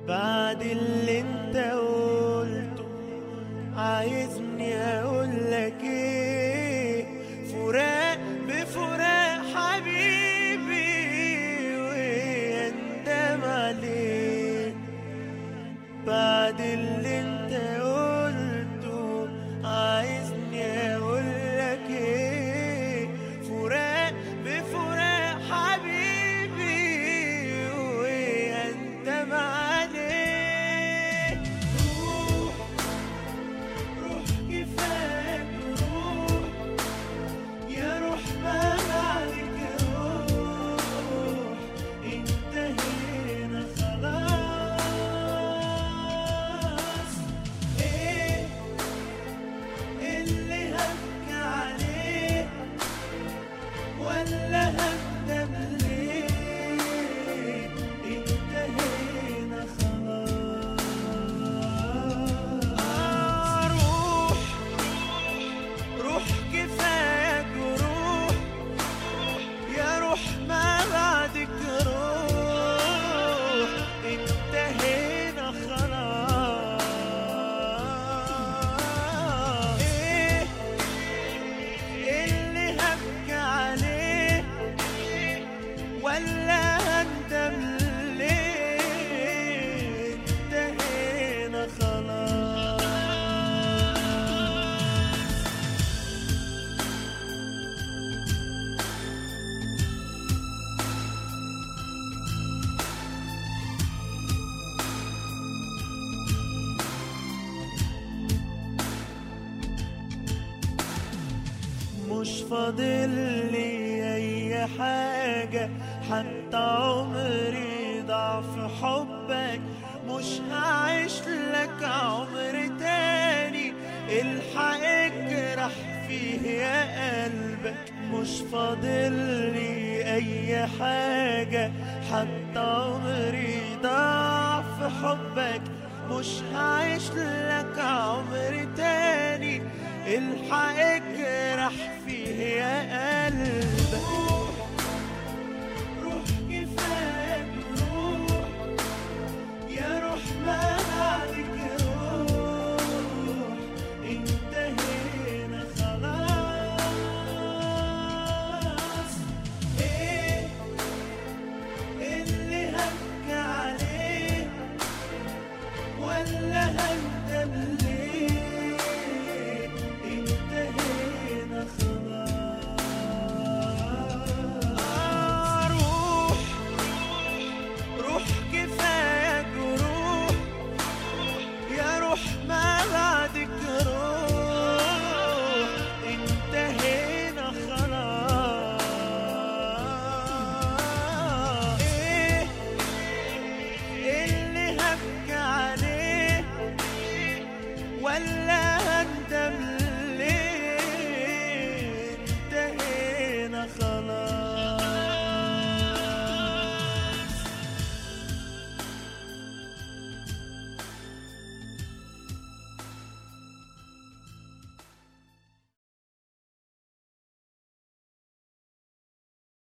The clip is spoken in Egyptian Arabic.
بعد اللي انت قلته عايزني اقولك ايه فراق بفراق حبيبي ويندم عليك بعد اللي انت قلته عايزني اقولك ايه فراق بفراق حبيبي ويندم عليك روح روح كفاك روح يا روح ما بعدك روح انتهينا خلاص ايه اللي هبكي عليه ولا هندم ليه انتهينا خلاص روح روح كفاك روح يا روح ما بعدك روح انتهينا خلاص ايه اللي هبكي عليه ولا هندم ليه انتهينا خلاص مش فاضل لي اي حاجة حتى عمري ضاع في حبك مش هعيش لك عمر تاني الحق اجرح فيه يا قلبك مش فاضل لي اي حاجة حتى